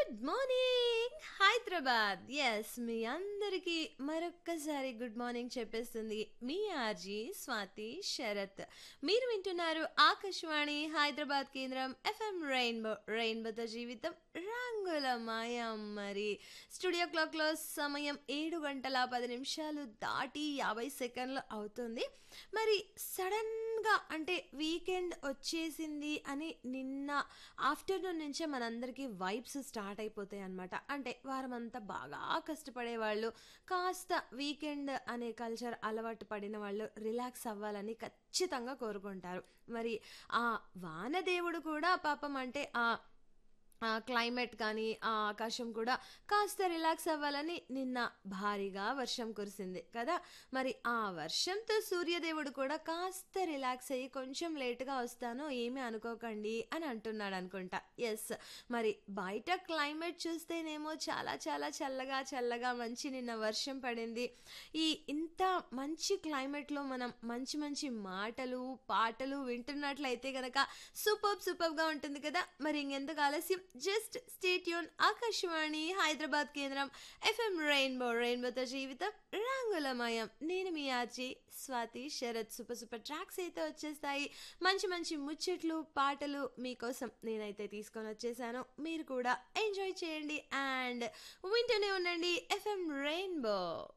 good morning Hyderabad yes మీ అందరికీ మరొక్కసారి గుడ్ మార్నింగ్ చెప్పేస్తుంది మీ ఆర్జీ స్వాతి శరత్ మీరు వింటున్నారు ఆకాశవాణి హైదరాబాద్ కేంద్రం ఎఫ్ఎం రెయిన్బో రెయిన్బోతో జీవితం రంగుల మాయం మరి స్టూడియో క్లాక్లో సమయం ఏడు గంటల పది నిమిషాలు దాటి యాభై సెకండ్లు అవుతుంది మరి సడన్గా అంటే వీకెండ్ వచ్చేసింది అని నిన్న ఆఫ్టర్నూన్ నుంచే మనందరికీ వైబ్స్ స్టార్ట్ అయిపోతాయి అనమాట అంటే వారం అంతా బాగా కష్టపడే వాళ్ళు కాస్త వీకెండ్ అనే కల్చర్ అలవాటు పడిన వాళ్ళు రిలాక్స్ అవ్వాలని ఖచ్చితంగా కోరుకుంటారు మరి ఆ వానదేవుడు కూడా పాపం అంటే ఆ ఆ క్లైమేట్ కానీ ఆ ఆకాశం కూడా కాస్త రిలాక్స్ అవ్వాలని నిన్న భారీగా వర్షం కురిసింది కదా మరి ఆ వర్షంతో సూర్యదేవుడు కూడా కాస్త రిలాక్స్ అయ్యి కొంచెం లేటుగా వస్తాను ఏమీ అనుకోకండి అని అంటున్నాడు అనుకుంటా ఎస్ మరి బయట క్లైమేట్ చూస్తేనేమో చాలా చాలా చల్లగా చల్లగా మంచి నిన్న వర్షం పడింది ఈ ఇంత మంచి క్లైమేట్లో మనం మంచి మంచి మాటలు పాటలు వింటున్నట్లయితే గనక సూపర్ సూపర్గా ఉంటుంది కదా మరి ఇంకెందుకు ఆలస్యం జస్ట్ స్టేట్యూన్ ఆకాశవాణి హైదరాబాద్ కేంద్రం ఎఫ్ఎం రెయిన్బో రెయిన్బోతో జీవితం రంగులమయం నేను మీ RJ Swathi Sharath super super tracks అయితే వచ్చేస్తాయి మంచి మంచి ముచ్చట్లు పాటలు మీకోసం నేనైతే తీసుకొని వచ్చేసాను మీరు కూడా ఎంజాయ్ చేయండి అండ్ వింటూనే ఉండండి ఎఫ్ఎం రెయిన్బో